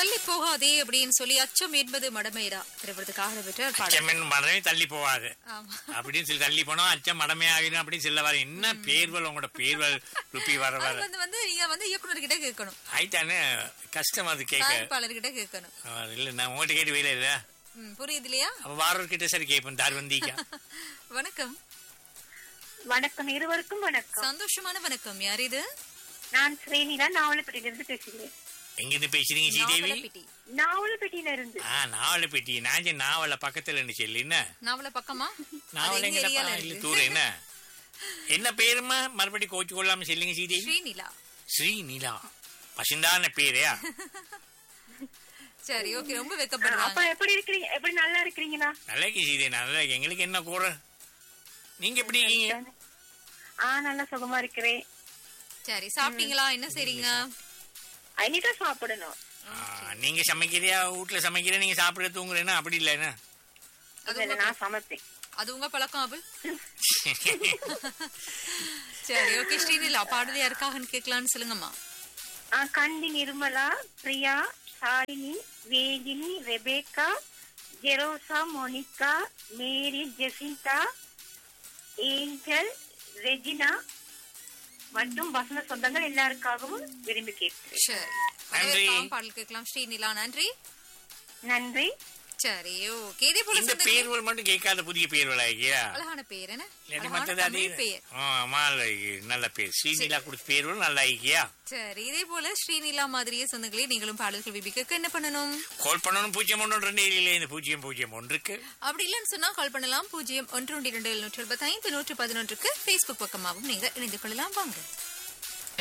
தள்ளி போகாதே அப்படின்னு சொல்லி அச்சம் என்பது மடமைடா திரைப்படத்துக்காக பெற்ற பாடல் அச்சம் மடமே தள்ளி போவாது ஆமா அப்படின்னு சொல்லி தள்ளி போனோம் அச்சம் மடமே ஆகிடும் அப்படின்னு சொல்ல வர என்ன பேர்வல் உங்களோட பேர்வல் ருப்பி வர அது வர வந்து வந்து நீங்க வந்து இயக்குனர்கிட்ட கேட்கணும் ஆயிட்டானே கஷ்டம் அது கேட்க தயாரிப்பாளர்கிட்ட கேட்கணும் ஆ, இல்ல நான் உங்ககிட்ட கேட்டு வேலை இல்ல ம், புரியுது இல்லையா அப்ப வாரர்கிட்ட சரி கேட்பேன் தார் வந்தீங்க வணக்கம் வணக்கம் இருவருக்கும் வணக்கம் சந்தோஷமான வணக்கம் யார் இது நான் ஸ்ரீனிலா நாவலப்பட்டியிலிருந்து பேசுகிறேன் எங்க இருந்து பேசுறீங்க ஸ்ரீதேவி நாவலப்பிட்டி நாவலப்பட்டியில இருந்து ஆ நாவல பெட்டி நான் சரி நாவல பக்கத்துல இருந்துச்சு இல்ல என்ன நாவல பக்கமா நாவல அது எங்க எங்கடா ஏரியால இல்ல இருக்கு? தூர என்ன என்ன பேருமா மறுபடி கோச்சு கொள்ளாம சொல்லுங்க ஸ்ரீதேவி ஸ்ரீநிலா ஸ்ரீ நிலா பசுந்தான பேரையா சரி ஓகே ரொம்ப அப்ப வெக்கப்படுறாங்க எப்படி இருக்கிறீங்க எப்படி நல்லா இருக்கிறீங்களா நல்லா இருக்கு சீதே நல்லா இருக்கு. எங்களுக்கு என்ன கூற நீங்க எப்படி இருக்கீங்க ஆ நல்லா சுகமா இருக்கிறேன் சரி சாப்பிட்டீங்களா என்ன செய்றீங்க இனிதான் சாப்பிடணும் ஆ, நீங்க சமைக்கிறியா வீட்டுல சமைக்கிறியா நீங்க சாப்பிட தூங்குறேன்னா அப்படி இல்ல என்ன அது இல்ல, உங்க நான் சமைப்பேன் அது உங்க பழக்கம் அபுல் சரி ஓகே ஸ்ரீநிலா பாடல் யாருக்காகன்னு கேட்கலான்னு சொல்லுங்கம்மா ஆ, கண்டி நிர்மலா பிரியா சாலினி வேதினி ரெபேக்கா ஜெரோசா Monica Mary Jacintha Angel Regina மற்றும் வசந்த சொந்தங்கள் எல்லாருக்காகவும் விரும்பி கேட்கிறேன் சரி நன்றி. வரவேற்கலாம், பாடல் கேட்கலாம் ஸ்ரீநிலா நன்றி நன்றி சரி ஓகே இதே போல இந்த சொந்தங்களே- பேர்வல் மட்டும் கேட்காத புதிய பேர்வல் ஆகியா அழகான பேர் என்ன இல்லாட்டி அழகான மத்தது அதே தமிழ் பெயர் ஆமா நல்ல பேர் ஸ்ரீநிலா கொடுத்த பேர்வல் நல்லா ஆகியா சரி இதே போல ஸ்ரீநிலா மாதிரியே சொந்தங்களே நீங்களும் பாடல்கள் விபிக்க என்ன பண்ணணும் கால் பண்ணணும் பூஜ்ஜியம் ஒன்று ரெண்டு ஏழில் இந்த பூஜ்ஜியம் பூஜ்ஜியம் ஒன்றுக்கு அப்படி இல்லைன்னு சொன்னா கால் பண்ணலாம் பூஜ்ஜியம் ஒன்று ஒன்று இரண்டு எழுநூற்றி எழுபத்தி ஐந்து நூற்று பதினொன்றுக்கு Facebook பக்கமாகவும் நீங்க இணைந்து கொள்ளலாம் வாங்க